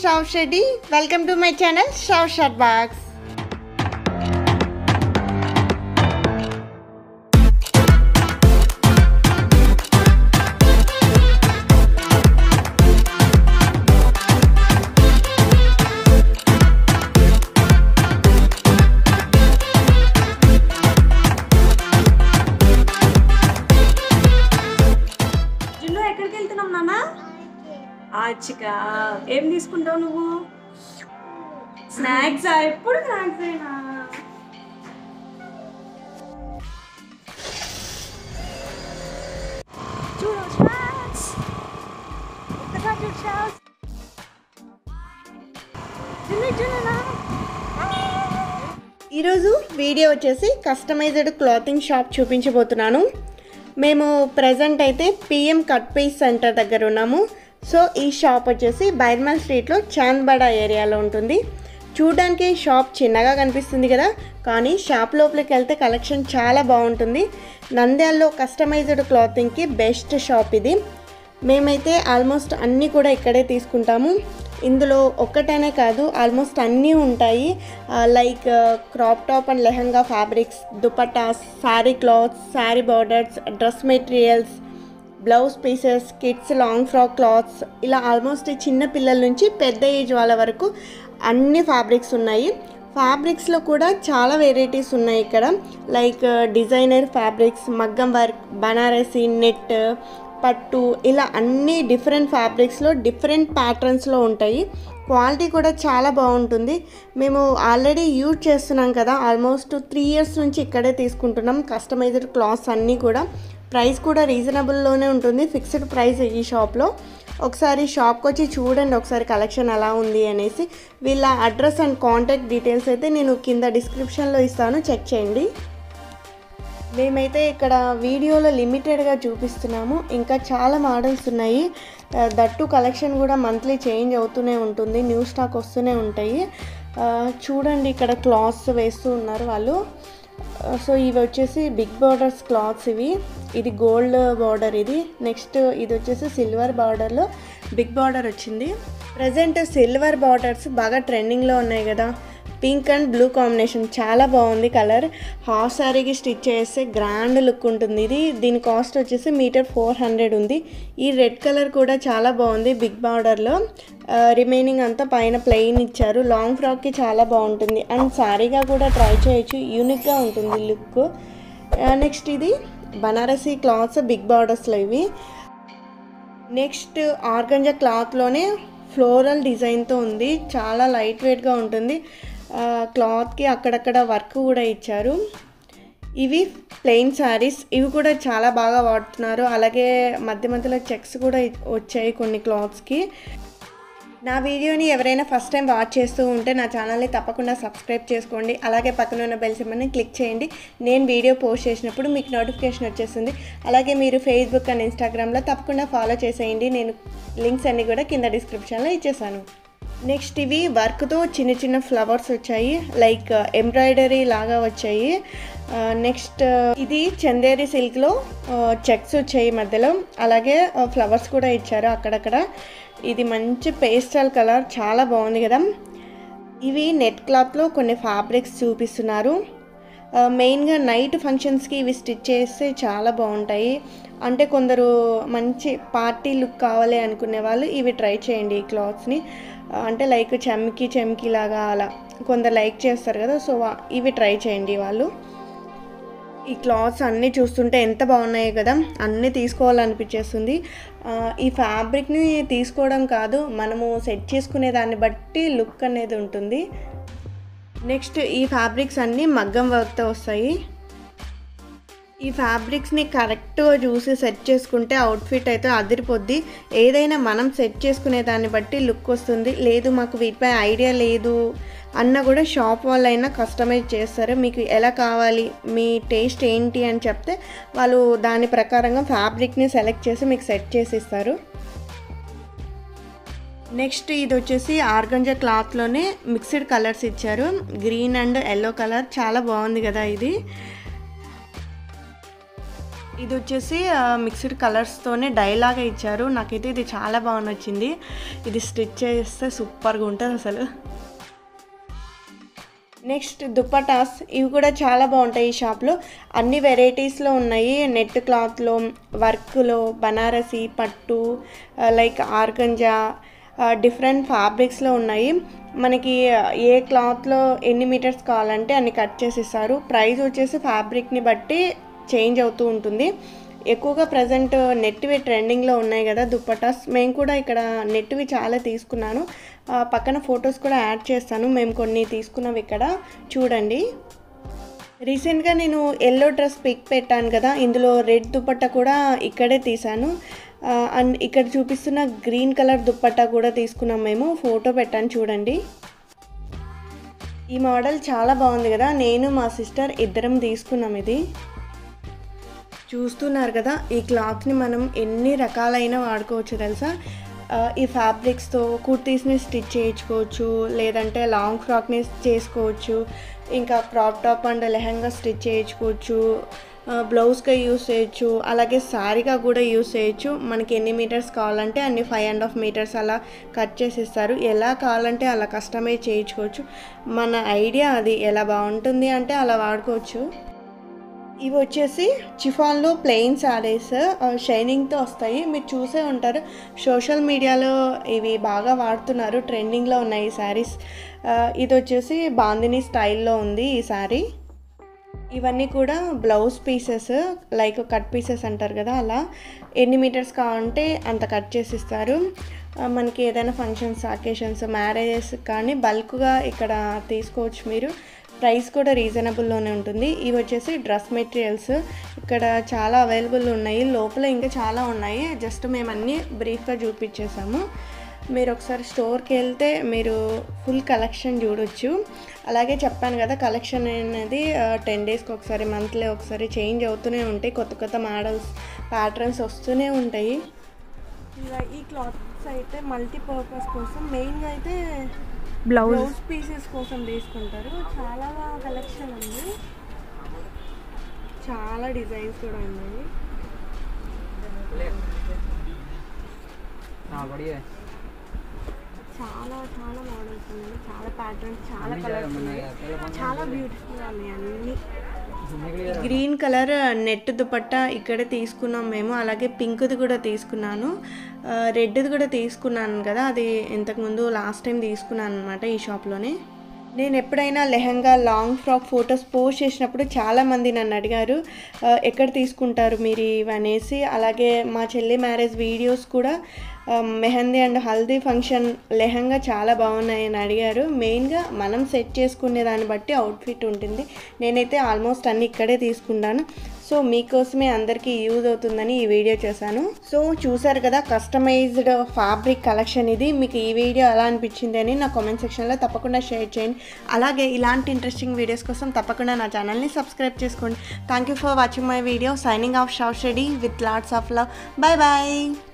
శ్రావ్ షెడ్డి welcome to my channel శ్రావ్ షర్ట్ బాక్స్ జున్ను ఎక్కడికి వెళ్తున్నాం నాన్న ఆచిక ఏం తీసుకుంటావు నువ్వు స్నాక్స్ ఎప్పుడు స్నాక్స్ అయినా చూడు స్నాక్స్ ఒక్కసారి చూడు స్నాక్స్ జున్ను జున్ను ఈరోజు వీడియో వచ్చేసి కస్టమైజ్డ్ క్లాతింగ్ షాప్ చూపించబోతున్నాను మేము ప్రజెంట్ అయితే పిఎం కట్ పీస్ సెంటర్ దగ్గర ఉన్నాము సో ఈ షాప్ వచ్చేసి బైర్మల్ స్ట్రీట్లో చాంద్బడా ఏరియాలో ఉంటుంది చూడడానికి షాప్ చిన్నగా కనిపిస్తుంది కదా కానీ షాప్ లోపలికి వెళ్తే కలెక్షన్ చాలా బాగుంటుంది నంద్యాలలో కస్టమైజ్డ్ క్లాతింగ్కి బెస్ట్ షాప్ ఇది మేమైతే ఆల్మోస్ట్ అన్నీ కూడా ఇక్కడే తీసుకుంటాము ఇందులో ఒక్కటనే కాదు ఆల్మోస్ట్ అన్నీ ఉంటాయి like crop top and lehenga fabrics dupattas sari clothes sari borders dress materials blouse pieces kids long frock clothes ఇలా ఆల్మోస్ట్ చిన్న పిల్లల నుంచి పెద్ద ఏజ్ వాళ్ళ వరకు అన్ని ఫ్యాబ్రిక్స్ ఉన్నాయి ఫ్యాబ్రిక్స్లో కూడా చాలా వెరైటీస్ ఉన్నాయి ఇక్కడ లైక్ డిజైనర్ ఫ్యాబ్రిక్స్ మగ్గం వర్క్ బనారసి నెట్ పట్టు ఇలా అన్ని డిఫరెంట్ ఫ్యాబ్రిక్స్లో డిఫరెంట్ ప్యాటర్న్స్లో ఉంటాయి క్వాలిటీ కూడా చాలా బాగుంటుంది మేము ఆల్రెడీ యూజ్ చేస్తున్నాం కదా ఆల్మోస్ట్ త్రీ ఇయర్స్ నుంచి ఇక్కడే తీసుకుంటున్నాం కస్టమైజ్డ్ క్లాత్స్ అన్నీ కూడా ప్రైస్ కూడా రీజనబుల్లోనే ఉంటుంది ఫిక్స్డ్ ప్రైస్ ఈ షాప్లో ఒకసారి షాప్కి వచ్చి చూడండి ఒకసారి కలెక్షన్ ఎలా ఉంది అనేసి వీళ్ళ అడ్రస్ అండ్ కాంటాక్ట్ డీటెయిల్స్ అయితే నేను కింద డిస్క్రిప్షన్లో ఇస్తాను చెక్ చేయండి మేమైతే ఇక్కడ వీడియోలో లిమిటెడ్గా చూపిస్తున్నాము ఇంకా చాలా మోడల్స్ ఉన్నాయి ఆ, దట్టు కలెక్షన్ కూడా మంత్లీ చేంజ్ అవుతూనే ఉంటుంది న్యూ స్టాక్ వస్తూనే ఉంటాయి ఆ, చూడండి ఇక్కడ క్లాత్స్ వేస్తూ ఉన్నారు వాళ్ళు ఆ, సో ఇవి వచ్చేసి బిగ్ బార్డర్స్ క్లాత్స్ ఇవి ఇది గోల్డ్ బార్డర్ ఇది నెక్స్ట్ ఇది వచ్చేసి సిల్వర్ బార్డర్లో బిగ్ బార్డర్ వచ్చింది ప్రజెంట్ సిల్వర్ బార్డర్స్ బాగా ట్రెండింగ్లో ఉన్నాయి కదా పింక్ అండ్ బ్లూ కాంబినేషన్ చాలా బాగుంది కలర్ హాఫ్ శారీకి స్టిచ్ చేస్తే గ్రాండ్ లుక్ ఉంటుంది ఇది దీని కాస్ట్ వచ్చేసి మీటర్ ఫోర్ హండ్రెడ్ ఉంది ఈ రెడ్ కలర్ కూడా చాలా బాగుంది బిగ్ బార్డర్లో రిమైనింగ్ అంతా పైన ప్లెయిన్ ఇచ్చారు లాంగ్ ఫ్రాక్కి చాలా బాగుంటుంది అండ్ శారీగా కూడా ట్రై చేయొచ్చు యూనిక్గా ఉంటుంది లుక్ నెక్స్ట్ ఇది బనారసి క్లాత్స్ బిగ్ బార్డర్స్లో ఇవి నెక్స్ట్ ఆర్గంజా క్లాత్లోనే ఫ్లోరల్ డిజైన్తో ఉంది చాలా లైట్ వెయిట్గా ఉంటుంది ఆ, క్లాత్కి అక్కడక్కడ వర్క్ కూడా ఇచ్చారు ఇవి ప్లెయిన్ శారీస్ ఇవి కూడా చాలా బాగా వాడుతున్నారు అలాగే మధ్య మధ్యలో చెక్స్ కూడా ఇ- వచ్చాయి కొన్ని క్లాత్స్కి నా వీడియోని ఎవరైనా ఫస్ట్ టైం వాచ్ చేస్తూ ఉంటే నా ఛానల్ని తప్పకుండా సబ్స్క్రైబ్ చేసుకోండి అలాగే పక్కన ఉన్న బెల్ సింబల్ని క్లిక్ చేయండి నేను వీడియో పోస్ట్ చేసినప్పుడు మీకు నోటిఫికేషన్ వచ్చేస్తుంది అలాగే మీరు ఫేస్బుక్ అండ్ ఇన్స్టాగ్రామ్లో తప్పకుండా ఫాలో చేసేయండి నేను లింక్స్ అన్నీ కూడా కింద డిస్క్రిప్షన్లో ఇచ్చేసాను నెక్స్ట్ ఇవి వర్క్తో చిన్న చిన్న ఫ్లవర్స్ వచ్చాయి లైక్ ఎంబ్రాయిడరీ లాగా వచ్చాయి నెక్స్ట్ ఇది చందేరి సిల్క్లో చెక్స్ వచ్చాయి మధ్యలో అలాగే ఫ్లవర్స్ కూడా ఇచ్చారు అక్కడక్కడ ఇది మంచి పేస్టల్ కలర్ చాలా బాగుంది కదా ఇవి నెట్ క్లాత్లో కొన్ని ఫ్యాబ్రిక్స్ చూపిస్తున్నారు ఆ, మెయిన్గా నైట్ ఫంక్షన్స్కి ఇవి స్టిచ్ చేస్తే చాలా బాగుంటాయి అంటే కొందరు మంచి పార్టీ లుక్ కావాలి అనుకునే వాళ్ళు ఇవి ట్రై చేయండి ఈ క్లాత్స్ని ఆ, అంటే లైక్ చెమ్కి చెమ్కి లాగా అలా కొందరు లైక్ చేస్తారు కదా సో వా- ఇవి ట్రై చేయండి వాళ్ళు ఈ క్లాత్స్ అన్నీ చూస్తుంటే ఎంత బాగున్నాయి కదా అన్నీ తీసుకోవాలనిపించేస్తుంది ఆ, ఈ ఫ్యాబ్రిక్ని తీసుకోవడం కాదు మనము సెట్ చేసుకునే దాన్ని బట్టి లుక్ అనేది ఉంటుంది నెక్స్ట్ ఈ ఫ్యాబ్రిక్స్ అన్నీ మగ్గం వర్క్తో వస్తాయి ఈ ఫ్యాబ్రిక్స్ని కరెక్ట్గా చూసి సెట్ చేసుకుంటే అవుట్ఫిట్ అయితే అదిరిపోద్ది ఏదైనా మనం సెట్ చేసుకునే దాన్ని బట్టి లుక్ వస్తుంది లేదు మాకు వీటిపై ఐడియా లేదు అన్న కూడా షాప్ వాళ్ళైనా కస్టమైజ్ చేస్తారు మీకు ఎలా కావాలి మీ టేస్ట్ ఏంటి అని చెప్తే వాళ్ళు దాని ప్రకారంగా ఫ్యాబ్రిక్ని సెలెక్ట్ చేసి మీకు సెట్ చేసి ఇస్తారు నెక్స్ట్ ఇది వచ్చేసి ఆర్గంజా క్లాత్లోనే మిక్స్డ్ కలర్స్ ఇచ్చారు గ్రీన్ అండ్ ఎల్లో కలర్ చాలా బాగుంది కదా ఇది ఇది వచ్చేసి మిక్స్డ్ కలర్స్తోనే డైలాగా ఇచ్చారు నాకైతే ఇది చాలా బాగా నచ్చింది ఇది స్టిచ్ చేస్తే సూపర్గా ఉంటుంది అసలు నెక్స్ట్ దుప్పటాస్ ఇవి కూడా చాలా బాగుంటాయి ఈ షాప్లో అన్ని వెరైటీస్లో ఉన్నాయి నెట్ క్లాత్లో వర్క్లో బనారసి పట్టు లైక్ ఆర్గంజా డిఫరెంట్ ఫ్యాబ్రిక్స్లో ఉన్నాయి మనకి ఏ క్లాత్లో ఎన్ని మీటర్స్ కావాలంటే అన్ని కట్ చేసి ఇస్తారు ప్రైస్ వచ్చేసి ఫ్యాబ్రిక్ని బట్టి చేంజ్ అవుతూ ఉంటుంది ఎక్కువగా ప్రజెంట్ నెట్వి ట్రెండింగ్లో ఉన్నాయి కదా దుప్పటాస్ మేము కూడా ఇక్కడ నెట్వి చాలా తీసుకున్నాను ఆ, పక్కన ఫొటోస్ కూడా యాడ్ చేస్తాను మేము కొన్ని తీసుకున్నవి ఇక్కడ చూడండి రీసెంట్గా నేను ఎల్లో డ్రెస్ పిక్ పెట్టాను కదా ఇందులో రెడ్ దుపట్టా కూడా ఇక్కడే తీసాను ఆ, అండ్ ఇక్కడ చూపిస్తున్న గ్రీన్ కలర్ దుపట్టా కూడా తీసుకున్నాం మేము ఫోటో పెట్టాను చూడండి ఈ మోడల్ చాలా బాగుంది కదా నేను మా సిస్టర్ ఇద్దరం తీసుకున్నాం ఇది చూస్తున్నారు కదా ఈ క్లాత్ని మనం ఎన్ని రకాలైన వాడుకోవచ్చు తెలుసా ఆ, ఈ ఫ్యాబ్రిక్స్తో కుర్తీస్ని స్టిచ్ చేయించుకోవచ్చు లేదంటే లాంగ్ ఫ్రాక్ని చేసుకోవచ్చు ఇంకా crop top and lehenga stitch చేయించుకోవచ్చు ఆ, బ్లౌజ్గా యూస్ చేయొచ్చు అలాగే శారీగా కూడా యూస్ చేయొచ్చు మనకి ఎన్ని మీటర్స్ కావాలంటే అన్ని ఫైవ్ అండ్ హాఫ్ మీటర్స్ అలా కట్ చేసి ఇస్తారు ఎలా కావాలంటే అలా కస్టమైజ్ చేయించుకోవచ్చు మన ఐడియా అది ఎలా బాగుంటుంది అంటే అలా వాడుకోవచ్చు ఇవి వచ్చేసి చిఫాన్లో ప్లెయిన్ శారీస్ షైనింగ్తో వస్తాయి మీరు చూసే ఉంటారు సోషల్ మీడియాలో ఇవి బాగా వాడుతున్నారు ట్రెండింగ్లో ఉన్నాయి ఈ శారీస్ ఇది వచ్చేసి బాందిని స్టైల్లో ఉంది ఈ శారీ ఇవన్నీ కూడా blouse pieces like cut pieces అంటారు కదా అలా ఎన్ని మీటర్స్ కావాలంటే అంత కట్ చేసి ఇస్తారు ఆ, మనకి ఏదైనా ఫంక్షన్స్ అకేషన్స్ మ్యారేజెస్ కానీ బల్క్గా ఇక్కడ తీసుకోవచ్చు మీరు ప్రైస్ కూడా రీజనబుల్లోనే ఉంటుంది ఇవి వచ్చేసి డ్రెస్ మెటీరియల్స్ ఇక్కడ చాలా అవైలబుల్ ఉన్నాయి లోపల ఇంకా చాలా ఉన్నాయి జస్ట్ మేము అన్నీ బ్రీఫ్గా చూపించేసాము మీరు ఒకసారి స్టోర్కి వెళ్తే మీరు ఫుల్ కలెక్షన్ చూడొచ్చు అలాగే చెప్పాను కదా కలెక్షన్ అనేది టెన్ డేస్కి ఒకసారి మంత్లీ ఒకసారి చేంజ్ అవుతూనే ఉంటాయి కొత్త కొత్త మోడల్స్ ప్యాటర్న్స్ వస్తూనే ఉంటాయి ఇలా ఈ క్లాత్స్ అయితే మల్టీపర్పస్ కోసం మెయిన్గా అయితే బ్లౌజ్ బ్లౌజ్ పీసెస్ కోసం తీసుకుంటారు చాలా కలెక్షన్ ఉంది చాలా డిజైన్స్ కూడా ఉన్నాయి हाँ बढ़िया है చాలా చాలా మోడల్స్ ఉన్నాయి చాలా ప్యాటర్న్స్ చాలా కలర్స్ ఉన్నాయి చాలా బ్యూటిఫుల్గా ఉన్నాయి అన్నీ घूमने के लिए గ్రీన్ కలర్ నెట్ దుపట్టా ఇక్కడే తీసుకున్నాం మేము అలాగే పింక్ది కూడా తీసుకున్నాను ఆ, రెడ్ది కూడా తీసుకున్నాను కదా అది ఇంతకుముందు లాస్ట్ టైం తీసుకున్నాను అనమాట ఈ షాప్లోనే నేను ఎప్పుడైనా lehenga long frock photos post చేసినప్పుడు చాలామంది నన్ను అడిగారు "ఆ, ఎక్కడ తీసుకుంటారు మీరు ఇవి అనేసి అలాగే మా చెల్లి మ్యారేజ్ వీడియోస్ కూడా ఆ, మెహందీ అండ్ హల్దీ ఫంక్షన్ లెహంగా చాలా బాగున్నాయి అని అడిగారు మెయిన్గా మనం సెట్ చేసుకునే దాన్ని బట్టి అవుట్ఫిట్ ఉంటుంది నేనైతే ఆల్మోస్ట్ అన్ని ఇక్కడే తీసుకుంటాను సో మీకోసమే అందరికీ యూజ్ అవుతుందని ఈ వీడియో చేశాను సో చూసారు కదా కస్టమైజ్డ్ ఫ్యాబ్రిక్ కలెక్షన్ ఇది మీకు ఈ వీడియో ఎలా అనిపించింది అని నా కామెంట్ సెక్షన్లో తప్పకుండా షేర్ చేయండి అలాగే ఇలాంటి ఇంట్రెస్టింగ్ వీడియోస్ కోసం తప్పకుండా నా ఛానల్ని సబ్స్క్రైబ్ చేసుకోండి thank you for watching my video signing off shop ready with lots of love bye bye